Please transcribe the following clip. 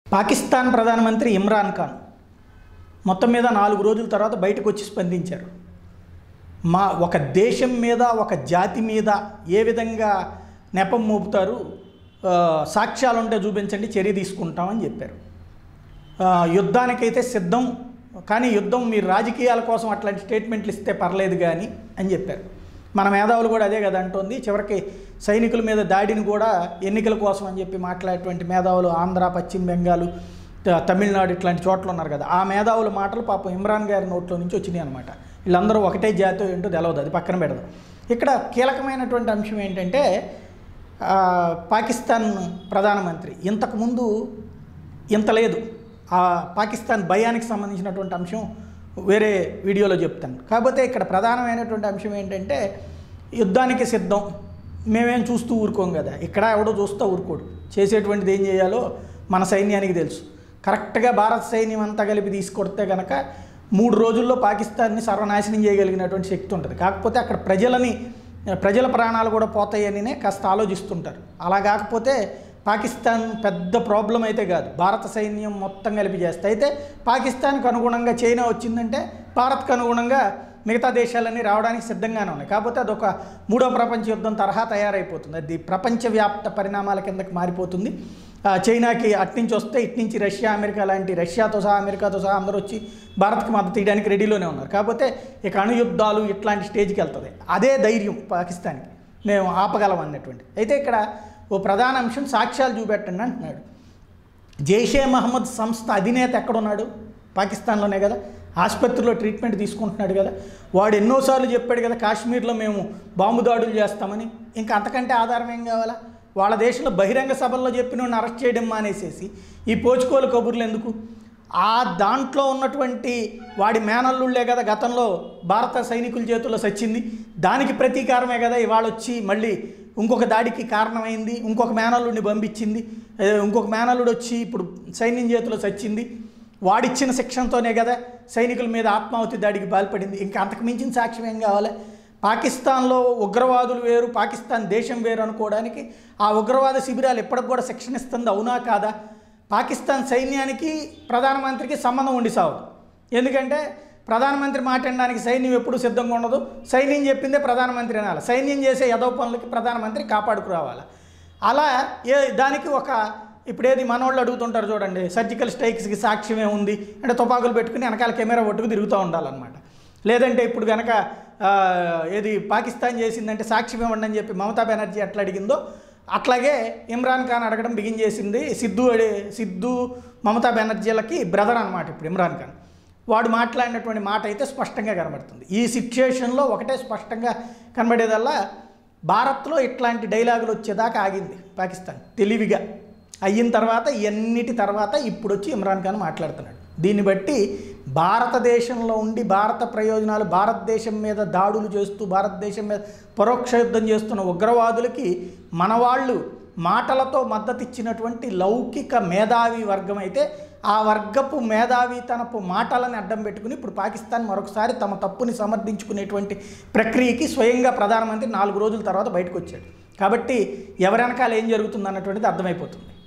పాకిస్తాన్ ప్రధానమంత్రి ఇమ్రాన్ ఖాన్ మొత్తం మీద నాలుగు రోజుల తర్వాత బయటకు వచ్చి స్పందించారు మా ఒక దేశం మీద ఒక జాతి మీద ఏ విధంగా నెపం మోపుతారు ఆ, సాక్ష్యాలు ఉంటే చూపించండి చర్య తీసుకుంటామని చెప్పారు ఆ, యుద్ధానికైతే సిద్ధం కానీ యుద్ధం మీరు రాజకీయాల కోసం అట్లాంటి స్టేట్మెంట్లు ఇస్తే పర్లేదు కానీ అని చెప్పారు మన మేధావులు కూడా అదే కదా అంటోంది చివరికి సైనికుల మీద దాడిని కూడా ఎన్నికల కోసం అని చెప్పి మాట్లాడేటువంటి మేధావులు ఆంధ్ర పశ్చిమ బెంగాల్ త- తమిళనాడు ఇట్లాంటి చోట్ల ఉన్నారు కదా ఆ మేధావుల మాటలు పాపం ఇమ్రాన్ గారి నోట్లో నుంచి వచ్చినాయి అనమాట వీళ్ళందరూ ఒకటే జాతో ఏంటో తెలవదు అది పక్కన పెడదాం ఇక్కడ కీలకమైనటువంటి అంశం ఏంటంటే ఆ, పాకిస్తాన్ ప్రధానమంత్రి ఇంతకుముందు ఇంత లేదు ఆ పాకిస్తాన్ భయానికి సంబంధించినటువంటి అంశం వేరే వీడియోలో చెప్తాను కాకపోతే ఇక్కడ ప్రధానమైనటువంటి అంశం ఏంటంటే యుద్ధానికి సిద్ధం మేమేం చూస్తూ ఊరుకోం కదా ఇక్కడ ఎవడో చూస్తూ ఊరుకోడు చేసేటువంటిది ఏం చేయాలో మన సైన్యానికి తెలుసు కరెక్ట్గా భారత సైన్యం అంతా కలిపి తీసుకొడితే కనుక మూడు రోజుల్లో పాకిస్తాన్ని సర్వనాశనం చేయగలిగినటువంటి శక్తి ఉంటుంది కాకపోతే అక్కడ ప్రజలని ప్రజల ప్రాణాలు కూడా పోతాయనినే కాస్త ఆలోచిస్తుంటారు అలా కాకపోతే పాకిస్తాన్ పెద్ద ప్రాబ్లం అయితే కాదు భారత సైన్యం మొత్తం కలిపి చేస్తే అయితే పాకిస్తాన్కి అనుగుణంగా చైనా వచ్చిందంటే భారత్కు అనుగుణంగా మిగతా దేశాలన్నీ రావడానికి సిద్ధంగానే ఉన్నాయి కాకపోతే అదొక మూడో ప్రపంచ యుద్ధం తరహా తయారైపోతుంది అది ప్రపంచవ్యాప్త పరిణామాల కిందకి మారిపోతుంది ఆ, చైనాకి అట్నుంచి వస్తే ఇట్నుంచి రష్యా అమెరికా లాంటి రష్యాతో సహా అమెరికాతో సహా అందరూ వచ్చి భారత్కి మద్దతు ఇవ్వడానికి రెడీలోనే ఉన్నారు కాకపోతే ఇక అణుయుద్ధాలు ఇట్లాంటి స్టేజ్కి వెళ్తుంది అదే ధైర్యం పాకిస్తాన్కి మేము ఆపగలం అన్నటువంటి అయితే ఇక్కడ ఓ ప్రధాన అంశం సాక్ష్యాలు చూపెట్టండి అంటున్నాడు జైషే మహమ్మద్ సంస్థ అధినేత ఎక్కడున్నాడు పాకిస్తాన్లోనే కదా ఆసుపత్రిలో ట్రీట్మెంట్ తీసుకుంటున్నాడు కదా వాడు ఎన్నోసార్లు చెప్పాడు కదా కాశ్మీర్లో మేము బాంబు దాడులు చేస్తామని ఇంకా అంతకంటే ఆధారం ఏం కావాలా వాళ్ళ దేశంలో బహిరంగ సభల్లో చెప్పిన వాడిని అరెస్ట్ చేయడం మానేసేసి ఈ పోచుకోలు కబుర్లు ఎందుకు ఆ దాంట్లో ఉన్నటువంటి వాడి మేనల్లుళ్ళే కదా గతంలో భారత సైనికుల చేతుల్లో సచ్చింది దానికి ప్రతీకారమే కదా ఇవాళ వచ్చి మళ్ళీ ఇంకొక దాడికి కారణమైంది ఇంకొక మేనల్లుడిని పంపించింది ఏ, ఇంకొక మేనల్లుడు వచ్చి ఇప్పుడు సైన్యం చేతిలో సచ్చింది వాడిచ్చిన శిక్షణతోనే కదా సైనికుల మీద ఆత్మాహుతి దాడికి పాల్పడింది ఇంకా అంతకు మించిన సాక్ష్యం ఏం కావాలి పాకిస్తాన్లో ఉగ్రవాదులు వేరు పాకిస్తాన్ దేశం వేరు అనుకోవడానికి ఆ ఉగ్రవాద శిబిరాలు ఎప్పటికి కూడా శిక్షణ ఇస్తుంది అవునా కాదా పాకిస్తాన్ సైన్యానికి ప్రధానమంత్రికి సంబంధం ఉండి సావదు ఎందుకంటే ప్రధానమంత్రి మాట్లాడడానికి సైన్యం ఎప్పుడు సిద్ధంగా ఉండదు సైన్యం చెప్పిందే ప్రధానమంత్రి అనాలి సైన్యం చేసే యదో పనులకి ప్రధానమంత్రి కాపాడుకురావాలి అలా ఏ దానికి ఒక ఇప్పుడు ఏది మనోళ్ళు అడుగుతుంటారు చూడండి సర్జికల్ స్ట్రైక్స్కి సాక్ష్యమే ఉంది అంటే తుపాకులు పెట్టుకుని వెనకాల కెమెరా పట్టుకు తిరుగుతూ ఉండాలన్నమాట లేదంటే ఇప్పుడు కనుక ఆ, ఏది పాకిస్తాన్ చేసిందంటే సాక్ష్యం ఇవ్వండి అని చెప్పి మమతా బెనర్జీ ఎట్లా అడిగిందో అట్లాగే ఇమ్రాన్ ఖాన్ అడగడం బిగిన్ చేసింది సిద్ధు అడి- సిద్ధు మమతా బెనర్జీలకి బ్రదర్ అనమాట ఇప్పుడు ఇమ్రాన్ ఖాన్ వాడు మాట్లాడినటువంటి మాట అయితే స్పష్టంగా కనబడుతుంది ఈ సిచ్యుయేషన్లో ఒకటే స్పష్టంగా కనబడేదల్లా భారత్లో ఇట్లాంటి డైలాగులు వచ్చేదాకా ఆగింది పాకిస్తాన్ తెలివిగా అయిన తర్వాత ఎన్నిటి తర్వాత ఇప్పుడు వచ్చి ఇమ్రాన్ ఖాన్ మాట్లాడుతున్నాడు దీన్ని బట్టి భారతదేశంలో ఉండి భారత ప్రయోజనాలు భారతదేశం మీద దాడులు చేస్తూ భారతదేశం మీద పరోక్ష యుద్ధం చేస్తున్న ఉగ్రవాదులకి మన వాళ్ళు మాటలతో మద్దతు ఇచ్చినటువంటి లౌకిక మేధావి వర్గం అయితే ఆ వర్గపు మేధావితనపు మాటలను అడ్డం పెట్టుకుని ఇప్పుడు పాకిస్తాన్ మరొకసారి తమ తప్పుని సమర్థించుకునేటువంటి ప్రక్రియకి స్వయంగా ప్రధానమంత్రి నాలుగు రోజుల తర్వాత బయటకు వచ్చాడు కాబట్టి ఎవరెనకాల ఏం జరుగుతుంది అన్నటువంటిది అర్థమైపోతుంది